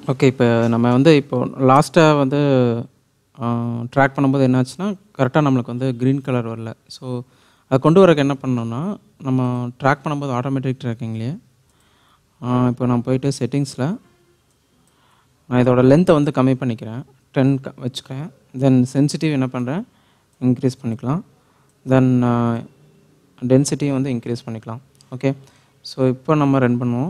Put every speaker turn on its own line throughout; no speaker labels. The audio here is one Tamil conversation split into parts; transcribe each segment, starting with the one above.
ஓகே இப்போ நம்ம வந்து இப்போ லாஸ்ட்டாக வந்து ட்ராக் பண்ணும்போது என்னாச்சுன்னா கரெக்டாக நம்மளுக்கு வந்து க்ரீன் கலர் வரல ஸோ அதை கொண்டு வரக்கு என்ன பண்ணோம்னா நம்ம ட்ராக் பண்ணும்போது ஆட்டோமேட்டிக் ட்ராக்கிங்லேயே இப்போ நான் போயிட்டு செட்டிங்ஸில் நான் இதோட லென்த்தை வந்து கம்மி பண்ணிக்கிறேன் டென் வச்சுக்கிறேன் தென் சென்சிட்டிவ் என்ன பண்ணுறேன் இன்க்ரீஸ் பண்ணிக்கலாம் தென் டென்சிட்டியும் வந்து இன்க்ரீஸ் பண்ணிக்கலாம் ஓகே ஸோ இப்போ நம்ம ரன் பண்ணுவோம்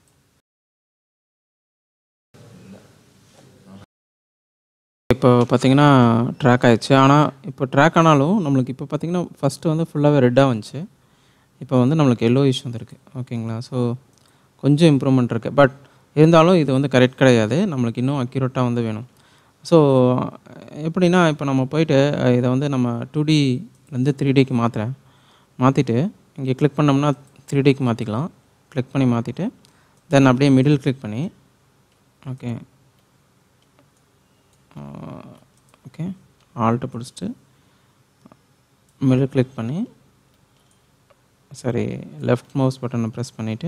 இப்போ பார்த்தீங்கன்னா ட்ராக் ஆயிடுச்சு ஆனால் இப்போ ட்ராக் ஆனாலும் நம்மளுக்கு இப்போ பார்த்தீங்கன்னா ஃபஸ்ட்டு வந்து ஃபுல்லாகவே ரெட்டாக வந்துச்சு இப்போ வந்து நம்மளுக்கு எல்லோ இஷ்யூ வந்திருக்கு ஓகேங்களா ஸோ கொஞ்சம் இம்ப்ரூவ்மெண்ட் இருக்குது பட் இருந்தாலும் இது வந்து கரெக்ட் கிடையாது நம்மளுக்கு இன்னும் அக்யூரேட்டாக வந்து வேணும் ஸோ எப்படின்னா இப்போ நம்ம போயிட்டு அஹ், இதை வந்து நம்ம டூ டிலேருந்து த்ரீ டிக்கு மாற்றுறேன் மாற்றிட்டு இங்கே கிளிக் பண்ணோம்னா த்ரீ டிக்கு மாற்றிக்கலாம் கிளிக் பண்ணி மாற்றிட்டு தென் அப்படியே மிடில் கிளிக் பண்ணி ஓகே ஓகே ஆல்ட்டு பிடிச்சிட்டு மிடில் கிளிக் பண்ணி சரி லெஃப்ட் மவுஸ் பட்டனை ப்ரெஸ் பண்ணிவிட்டு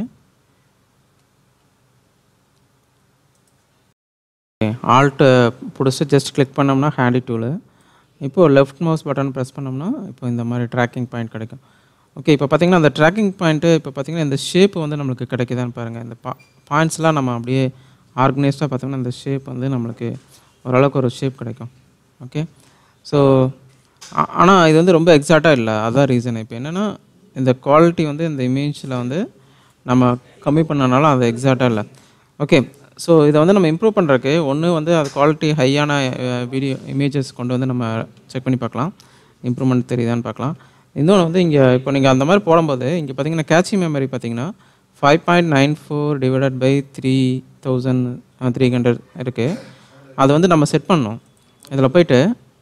ஆல்ட்டு பிடிச்சிட்டு ஜஸ்ட் கிளிக் பண்ணோம்னா ஹேண்டி டூலு இப்போது லெஃப்ட் மவுஸ் பட்டன் ப்ரெஸ் பண்ணோம்னா இப்போ இந்த மாதிரி ட்ராக்கிங் பாயிண்ட் கிடைக்கும் ஓகே இப்போ பார்த்தீங்கன்னா அந்த ட்ராக்கிங் பாயிண்ட்டு இப்போ பார்த்தீங்கன்னா இந்த ஷேப் வந்து நம்மளுக்கு கிடைக்குதான்னு பாருங்கள் இந்த பா பாயிண்ட்ஸ்லாம் நம்ம அப்படியே ஆர்கனைஸ்டாக பார்த்தோம்னா இந்த ஷேப் வந்து நம்மளுக்கு ஓரளவுக்கு ஒரு ஷேப் கிடைக்கும் ஓகே ஸோ ஆனால் இது வந்து ரொம்ப எக்ஸாக்டாக இல்லை அதான் ரீசன் இப்போ என்னென்னா இந்த குவாலிட்டி வந்து இந்த இமேஜில் வந்து நம்ம கம்மி பண்ணனால அது எக்ஸாக்டாக இல்லை ஓகே ஸோ இதை வந்து நம்ம இம்ப்ரூவ் பண்ணுறதுக்கு ஒன்று வந்து அது குவாலிட்டி ஹையான வீடியோ இமேஜஸ் கொண்டு வந்து நம்ம செக் பண்ணி பார்க்கலாம் இம்ப்ரூவ்மெண்ட் தெரியுதான்னு பார்க்கலாம் இன்னொன்று வந்து இங்கே இப்போ நீங்கள் அந்த மாதிரி போடும்போது இங்கே பார்த்தீங்கன்னா கேட்சி மெமரி பார்த்தீங்கன்னா five point nine four divided by three thousand three hundred இருக்குது அது வந்து நம்ம செட் பண்ணோம் இதில் போயிட்டு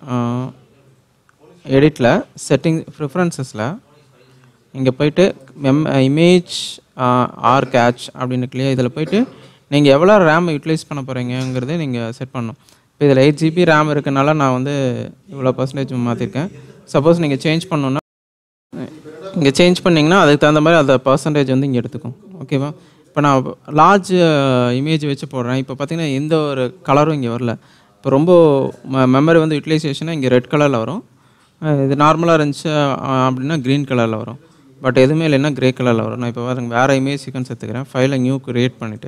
எடிட்டில் செட்டிங் ப்ரிஃபரன்சஸில் இங்கே போயிட்டு மெம் இமேஜ் ஆர் கேட்ச் அப்படின்னு இல்லையா இதில் போயிட்டு நீங்கள் எவ்வளோ ரேம் யூட்டிலைஸ் பண்ண போகிறீங்கிறத நீங்கள் செட் பண்ணணும் இப்போ இதில் எயிட் ஜிபி ரேம் இருக்கனால நான் வந்து இவ்வளோ பர்சன்டேஜ் மாற்றிருக்கேன் சப்போஸ் நீங்கள் சேஞ்ச் பண்ணணுன்னா இங்கே சேஞ்ச் பண்ணிங்கன்னா அதுக்கு தகுந்த மாதிரி அந்த பர்சன்டேஜ் வந்து இங்கே எடுத்துக்கும் ஓகேவா இப்போ நான் லார்ஜ் இமேஜ் வச்சு போடுறேன் இப்போ பார்த்தீங்கன்னா எந்த ஒரு கலரும் இங்கே வரல இப்போ ரொம்ப மெமரி வந்து யூட்டிலைசேஷனாக இங்கே ரெட் கலரில் வரும் அஹ் இது நார்மலாக இருந்துச்சு அஹ் அப்படின்னா க்ரீன் கலரில் வரும் பட் எதுவுமே இல்லைன்னா கிரே கலரில் வரும் நான் இப்போ பாருங்க வேறு இமேஜ் சீக்வன்ஸ் எடுத்துக்கிறேன் ஃபைலை நியூ கிரியேட் பண்ணிவிட்டு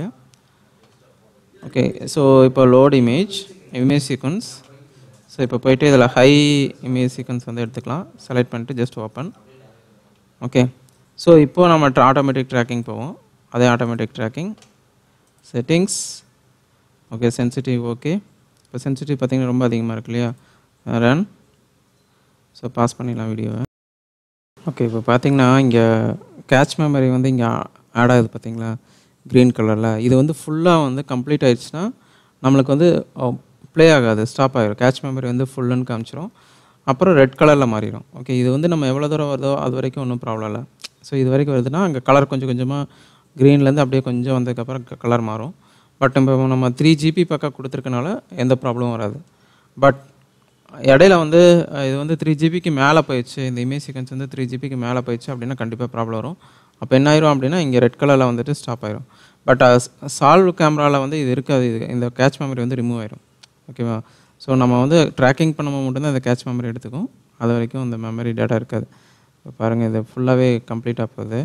ஓகே ஸோ இப்போ load image image sequence so இப்போ போயிட்டு இதில் ஹை இமேஜ் சீக்வன்ஸ் வந்து எடுத்துக்கலாம் செலக்ட் பண்ணிட்டு ஜஸ்ட் ஓப்பன் ஓகே ஸோ இப்போது நம்ம ஆட்டோமேட்டிக் ட்ராக்கிங் போவோம் அதே automatic tracking settings okay sensitive okay இப்போ சென்சிட்டிவ் பார்த்தீங்கன்னா ரொம்ப அதிகமாக இருக்கு இல்லையா ரன் ஸோ பாஸ் பண்ணிடலாம் வீடியோவை ஓகே இப்போ பார்த்தீங்கன்னா இங்கே கேட்ச் மெமரி வந்து இங்கே ஆட் ஆகுது பார்த்தீங்களா க்ரீன் கலரில் இது வந்து ஃபுல்லாக வந்து கம்ப்ளீட் ஆயிடுச்சுன்னா நம்மளுக்கு வந்து ப்ளே ஆகாது ஸ்டாப் ஆகிடும் கேட்ச் மெமரி வந்து ஃபுல்லுன்னு காமிச்சிரும் அப்புறம் ரெட் கலரில் மாறிடும் ஓகே இது வந்து நம்ம எவ்வளோ தூரம் வருதோ அது வரைக்கும் ஒன்றும் ப்ராப்ளம் இல்லை ஸோ இது வரைக்கும் வருதுன்னா அங்கே கலர் கொஞ்சம் கொஞ்சமாக க்ரீன்லேருந்து அப்படியே கொஞ்சம் வந்ததுக்கப்புறம் கலர் மாறும் பட் இப்போ நம்ம த்ரீ ஜிபி பக்கம் கொடுத்துருக்கனால எந்த ப்ராப்ளமும் வராது பட் இடையில வந்து அஹ், இது வந்து த்ரீ ஜிபிக்கு மேலே போயிடுச்சு இந்த இமேஜ் சீக்வன்ஸ் வந்து த்ரீ ஜிபிக்கு மேலே போயிடுச்சு அப்படின்னா கண்டிப்பாக ப்ராப்ளம் வரும் அப்போ என்ன ஆயிரும் அப்படின்னா இங்கே ரெட் கலரில் வந்துட்டு ஸ்டாப் ஆயிரும் பட் சால்வ் கேமராவில் வந்து இது இருக்காது இது இந்த கேட்ச் மெமரி வந்து ரிமூவ் ஆயிரும் ஓகேவா ஸோ நம்ம வந்து ட்ராக்கிங் பண்ணும்போது மட்டும்தான் இந்த கேட்ச் மெமரி எடுத்துக்கும் அது வரைக்கும் இந்த மெமரி டேட்டா இருக்காது இப்போ பாருங்கள் இது ஃபுல்லாகவே கம்ப்ளீட்டாக போகுது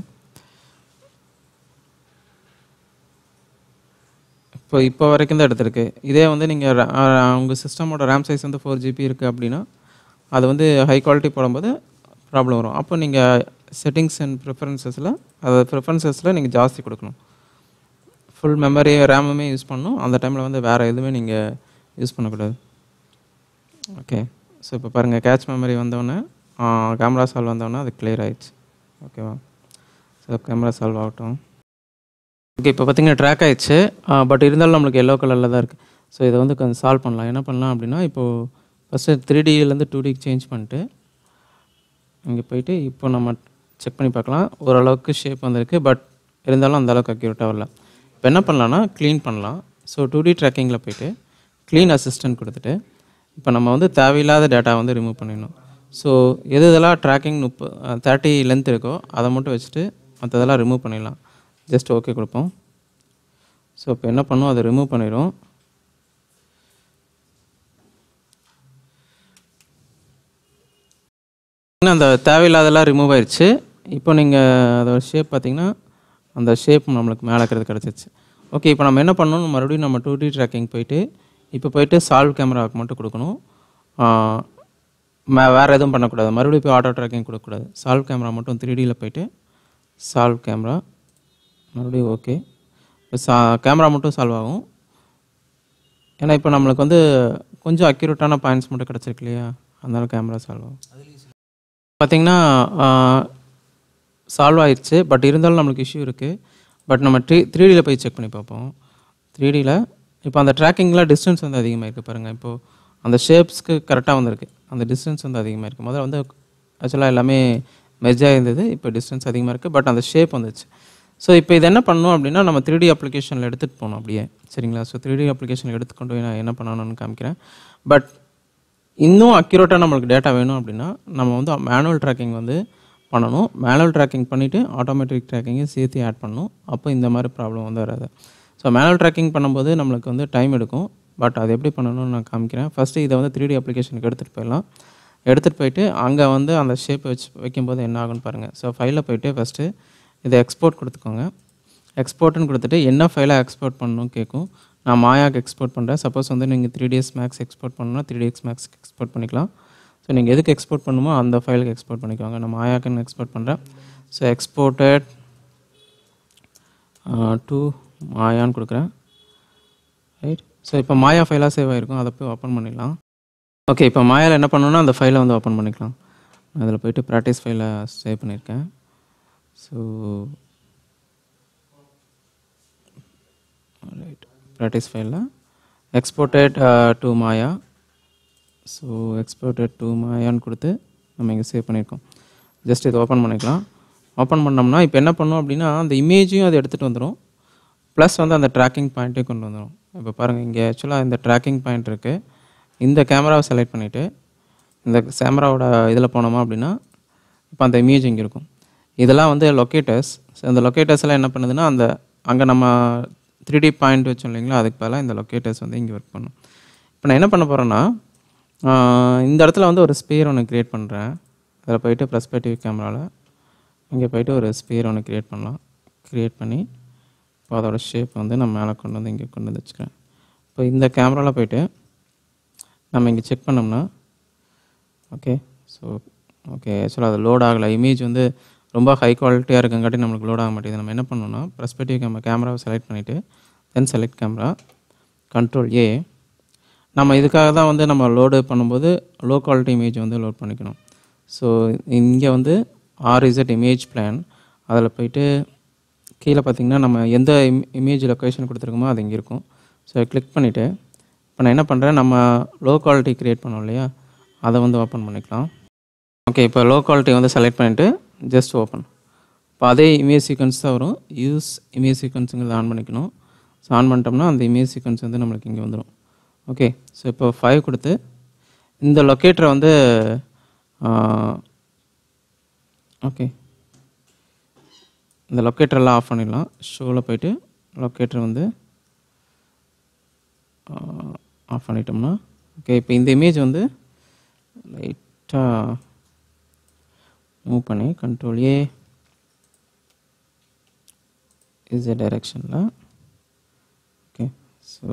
இப்போ இப்போ வரைக்கும் தான் எடுத்திருக்கு இதே வந்து நீங்கள் உங்கள் சிஸ்டமோட ரேம் சைஸ் வந்து ஃபோர் ஜிபி இருக்குது அப்படின்னா அது வந்து ஹை குவாலிட்டி போடும்போது ப்ராப்ளம் வரும் அப்போ நீங்கள் செட்டிங்ஸ் அண்ட் ப்ரிஃபரன்சஸில் அது ப்ரிஃபரன்சஸில் நீங்கள் ஜாஸ்தி கொடுக்கணும் ஃபுல் மெமரி ரேமுமே யூஸ் பண்ணணும் அந்த டைமில் வந்து வேறு எதுவுமே நீங்கள் யூஸ் பண்ணக்கூடாது ஓகே ஸோ இப்போ பாருங்கள் கேட்ச் மெமரி வந்தோடனே கேமரா சால்வ் வந்தோடனே அது கிளியர் ஆயிடுச்சு ஓகேவா ஸோ கேமரா சால்வ் ஆகட்டும் ஓகே இப்போ பார்த்தீங்கன்னா ட்ராக் ஆயிடுச்சு பட் இருந்தாலும் நம்மளுக்கு எல்லோ கலரில் தான் இருக்குது ஸோ இதை வந்து கொஞ்சம் சால்வ் பண்ணலாம் என்ன பண்ணலாம் அப்படின்னா இப்போது ஃபஸ்ட்டு த்ரீ டிலேருந்து டூ டிக்கு சேஞ்ச் பண்ணிட்டு இங்கே போயிட்டு இப்போ நம்ம செக் பண்ணி பார்க்கலாம் ஓரளவுக்கு ஷேப் வந்திருக்கு பட் இருந்தாலும் அந்த அளவுக்கு அக்யூரேட்டாக வரல இப்போ என்ன பண்ணலாம்னா க்ளீன் பண்ணலாம் ஸோ டூ டி ட்ராக்கிங்கில் போயிட்டு க்ளீன் அசிஸ்டன்ட் கொடுத்துட்டு இப்போ நம்ம வந்து தேவையில்லாத டேட்டா வந்து ரிமூவ் பண்ணிடணும் ஸோ எது இதெல்லாம் ட்ராக்கிங் முப்ப தேர்ட்டி லென்த் இருக்கோ அதை மட்டும் வச்சுட்டு மற்றதெல்லாம் ரிமூவ் பண்ணிடலாம் ஜஸ்ட் ஓகே கொடுப்போம் ஸோ இப்போ என்ன பண்ணும் அதை ரிமூவ் பண்ணிடும் இன்னும் அந்த தேவையில்லாதெல்லாம் ரிமூவ் ஆயிடுச்சு இப்போ நீங்கள் அதோட ஷேப் பார்த்தீங்கன்னா அந்த ஷேப் நம்மளுக்கு மேலே இருக்கிறது கிடச்சிருச்சு ஓகே இப்போ நம்ம என்ன பண்ணணும் மறுபடியும் நம்ம டூ டி ட்ராக்கிங் போயிட்டு இப்போ போயிட்டு சால்வ் கேமராவுக்கு மட்டும் கொடுக்கணும் ஆஹ் மே வேறு எதுவும் பண்ணக்கூடாது மறுபடியும் போய் ஆட்டோ ட்ராக்கிங் கொடுக்கக்கூடாது சால்வ் கேமரா மட்டும் த்ரீ டியில் போயிட்டு சால்வ் கேமரா மறுபடியும் ஓகே இப்போ சா கேமரா மட்டும் சால்வ் ஆகும் ஏன்னா இப்போ நம்மளுக்கு வந்து கொஞ்சம் அக்யூரேட்டான பாயிண்ட்ஸ் மட்டும் கிடச்சிருக்கு இல்லையா அதனால கேமரா சால்வ் ஆகும் பார்த்தீங்கன்னா சால்வ் ஆயிடுச்சு பட் இருந்தாலும் நம்மளுக்கு இஷ்யூ இருக்குது பட் நம்ம த்ரீ த்ரீ டியில் போய் செக் பண்ணி பார்ப்போம் த்ரீ டியில் இப்போ அந்த ட்ராக்கிங்கில் டிஸ்டன்ஸ் வந்து அதிகமாக இருக்குது பாருங்கள் இப்போது அந்த ஷேப்ஸ்க்கு கரெக்டாக வந்திருக்கு அந்த டிஸ்டன்ஸ் வந்து அதிகமாக இருக்குது முதல்ல வந்து ஆக்சுவலாக எல்லாமே மெர்ஜாக இருந்தது இப்போ டிஸ்டன்ஸ் அதிகமாக இருக்குது பட் அந்த ஷேப் வந்துச்சு ஸோ இப்போ இது என்ன பண்ணணும் அப்படின்னா நம்ம த்ரீ டி அப்ளிகேஷனில் எடுத்துகிட்டு போகணும் அப்படியே சரிங்களா ஸோ த்ரீ டி அப்ளிகேஷனில் எடுத்துக்கொண்டு போய் நான் என்ன பண்ணணும்னு காமிக்கிறேன் பட் இன்னும் அக்யூரேட்டாக நம்மளுக்கு டேட்டா வேணும் அப்படின்னா நம்ம வந்து மேனுவல் ட்ராக்கிங் வந்து பண்ணணும் மேனுவல் ட்ராக்கிங் பண்ணிவிட்டு ஆட்டோமேட்டிக் ட்ராக்கிங்கை சேர்த்து ஆட் பண்ணணும் அப்போ இந்த மாதிரி ப்ராப்ளம் வந்து வராது ஸோ மேனுவல் ட்ராக்கிங் பண்ணும்போது நம்மளுக்கு வந்து டைம் எடுக்கும் பட் அது எப்படி பண்ணணும்னு நான் காமிக்கிறேன் ஃபஸ்ட்டு இதை வந்து த்ரீ டி அப்ளிகேஷனுக்கு எடுத்துகிட்டு போயிடலாம் எடுத்துகிட்டு போயிட்டு அங்கே வந்து அந்த ஷேப்பை வச்சு வைக்கும்போது என்ன ஆகும்னு பாருங்கள் ஸோ ஃபைலில் போயிட்டு ஃபஸ்ட்டு இதை எக்ஸ்போர்ட் கொடுத்துக்கோங்க எக்ஸ்போர்ட்னு கொடுத்துட்டு என்ன ஃபைலை எக்ஸ்போர்ட் பண்ணணும் கேட்கும் நான் மாயாக்கு எக்ஸ்போர்ட் பண்ணுறேன் சப்போஸ் வந்து நீங்கள் த்ரீ டிஎஸ் மேக்ஸ் எக்ஸ்போர்ட் பண்ணணும்னா த்ரீ டிஎக்ஸ் மேக்ஸ் எக்ஸ்போர்ட் பண்ணிக்கலாம் ஸோ நீங்கள் எதுக்கு எக்ஸ்போர்ட் பண்ணுமோ அந்த ஃபைலுக்கு எக்ஸ்போர்ட் பண்ணிக்கோங்க நான் மாயாக்குன்னு எக்ஸ்போர்ட் பண்ணுறேன் ஸோ எக்ஸ்போர்ட்டட் டு மாயான்னு கொடுக்குறேன் ரைட் ஸோ இப்போ மாயா ஃபைலாக சேவ் ஆகிருக்கும் அதை போய் ஓப்பன் பண்ணிடலாம் ஓகே இப்போ மாயாவில் என்ன பண்ணணும்னா அந்த ஃபைலை வந்து ஓப்பன் பண்ணிக்கலாம் நான் அதில் போயிட்டு ப்ராக்டிஸ் ஃபைலை சேவ் பண்ணியிருக்கேன் ஸோ ரைட் ப்ராக்டிஸ் ஃபைலில் exported to Maya so exported to மாயான்னு கொடுத்து நம்ம இங்கே சேவ் பண்ணியிருக்கோம் ஜஸ்ட் இது ஓப்பன் பண்ணிக்கலாம் ஓப்பன் பண்ணோம்னா இப்போ என்ன பண்ணோம் அப்படின்னா அந்த இமேஜையும் அது எடுத்துகிட்டு வந்துடும் ப்ளஸ் வந்து அந்த ட்ராக்கிங் பாயிண்ட்டையும் கொண்டு வந்துடும் இப்போ பாருங்கள் இங்கே ஆக்சுவலாக இந்த ட்ராக்கிங் பாயிண்ட் இருக்குது இந்த கேமராவை செலக்ட் பண்ணிவிட்டு இந்த கேமராவோட இதில் போனோமா அப்படின்னா இப்போ அந்த இமேஜ் இங்கே இருக்கும் இதெல்லாம் வந்து லொக்கேட்டர்ஸ் ஸோ இந்த லொக்கேட்டர்ஸ் எல்லாம் என்ன பண்ணுதுன்னா அந்த அங்கே நம்ம த்ரீ டி பாயிண்ட் வச்சோம் இல்லைங்களா அதுக்கு பதிலாக இந்த லொக்கேட்டர்ஸ் வந்து இங்கே ஒர்க் பண்ணும் இப்போ நான் என்ன பண்ண போகிறேன்னா இந்த இடத்துல வந்து ஒரு ஸ்பேர் ஒன்று க்ரியேட் பண்ணுறேன் அதில் போயிட்டு ப்ரெஸ்பெக்டிவ் கேமராவில் இங்கே போயிட்டு ஒரு ஸ்பேர் ஒன்று க்ரியேட் பண்ணலாம் க்ரியேட் பண்ணி இப்போ அதோட ஷேப் வந்து நான் மேலே கொண்டு வந்து இங்கே கொண்டு வந்து வச்சுக்கிறேன் இப்போ இந்த கேமராவில் போயிட்டு நம்ம இங்கே செக் பண்ணோம்னா ஓகே ஸோ ஓகே ஆக்சுவலாக அது லோட் ஆகலை இமேஜ் வந்து ரொம்ப ஹை குவாலிட்டியாக இருக்கங்காட்டி நம்மளுக்கு லோட் ஆக மாட்டேங்குது நம்ம என்ன பண்ணணும்னா ப்ரெஸ்பெக்டிவ் கேமரா கேமராவை செலக்ட் பண்ணிவிட்டு then select camera control A நம்ம இதுக்காக தான் வந்து நம்ம லோடு பண்ணும்போது லோ குவாலிட்டி இமேஜ் வந்து லோட் பண்ணிக்கணும் ஸோ இங்கே வந்து ஆர்இசட் இமேஜ் பிளான் அதில் போயிட்டு கீழே பார்த்தீங்கன்னா நம்ம எந்த இமேஜ் லொக்கேஷன் கொடுத்துருக்கோமோ அது இங்கே இருக்கும் ஸோ கிளிக் பண்ணிவிட்டு இப்போ நான் என்ன பண்ணுறேன் நம்ம லோ குவாலிட்டி க்ரியேட் பண்ணோம் இல்லையா அதை வந்து ஓப்பன் பண்ணிக்கலாம் ஓகே இப்போ லோ குவாலிட்டி வந்து செலக்ட் பண்ணிவிட்டு ஜஸ்ட் ஓப்பன் இப்போ அதே இமேஜ் சீக்வன்ஸ் தான் வரும் யூஸ் இமேஜ் சீக்வன்ஸுங்கிறத ஆன் பண்ணிக்கணும் ஸோ ஆன் பண்ணிட்டோம்னா அந்த இமேஜ் சீக்வன்ஸ் வந்து நம்மளுக்கு இங்கே வந்துடும் ஓகே ஸோ இப்போ ஃபைவ் கொடுத்து இந்த லொக்கேட்டரை வந்து ஓகே இந்த லொக்கேட்டரெல்லாம் ஆஃப் பண்ணிடலாம் ஷோவில் போயிட்டு லொக்கேட்டர் வந்து ஆஃப் பண்ணிட்டோம்னா ஓகே இப்போ இந்த இமேஜ் வந்து லைட்டாக மூவ் பண்ணி கண்ட்ரோல் ஏ இஸ் எ டைரெக்ஷனில் ஓகே ஸோ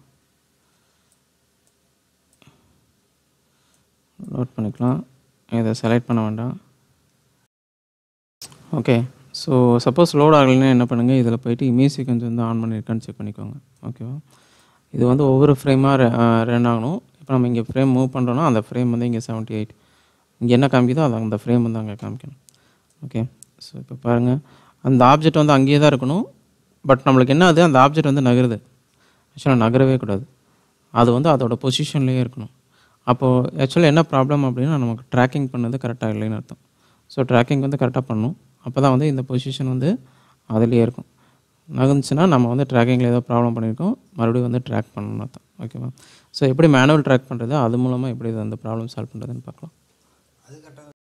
லோட் பண்ணிக்கலாம் இதை செலக்ட் பண்ண வேண்டாம் ஓகே ஸோ சப்போஸ் லோட் ஆகலைன்னா என்ன பண்ணுங்கள் இதில் போயிட்டு இமேஜ் சீக்வன்ஸ் வந்து ஆன் பண்ணியிருக்கான்னு செக் பண்ணிக்கோங்க ஓகேவா இது வந்து ஒவ்வொரு ஃப்ரேமாக ரன் ஆகணும் இப்போ நம்ம இங்கே ஃப்ரேம் மூவ் பண்ணுறோன்னா அந்த ஃப்ரேம் வந்து இங்கே செவன்ட்டி எயிட் இங்கே என்ன காமிக்குதோ அது அந்த ஃப்ரேம் வந்து அங்கே காமிக்கணும் ஓகே ஸோ இப்போ பாருங்கள் அந்த ஆப்ஜெக்ட் வந்து அங்கேயே தான் இருக்கணும் பட் நம்மளுக்கு என்ன அது அந்த ஆப்ஜெக்ட் வந்து நகருது ஆக்சுவலாக நகரவே கூடாது அது வந்து அதோட பொசிஷன்லேயே இருக்கணும் அப்போது ஆக்சுவலாக என்ன ப்ராப்ளம் அப்படின்னா நமக்கு ட்ராக்கிங் பண்ணது கரெக்டாக இல்லைன்னு அர்த்தம் ஸோ ட்ராக்கிங் வந்து கரெக்டாக பண்ணணும் அப்போ தான் வந்து இந்த பொசிஷன் வந்து அதுலேயே இருக்கும் நகர்ந்துச்சுன்னா நம்ம வந்து ட்ராக்கிங்கில் ஏதோ ப்ராப்ளம் பண்ணியிருக்கோம் மறுபடியும் வந்து ட்ராக் பண்ணணும் அர்த்தம் ஓகேவா ஸோ எப்படி மேனுவல் ட்ராக் பண்ணுறது அது மூலமாக எப்படி இது அந்த ப்ராப்ளம் சால்வ் பண்ணுறதுன்னு பார்க்கலாம்
அது கரெக்டாக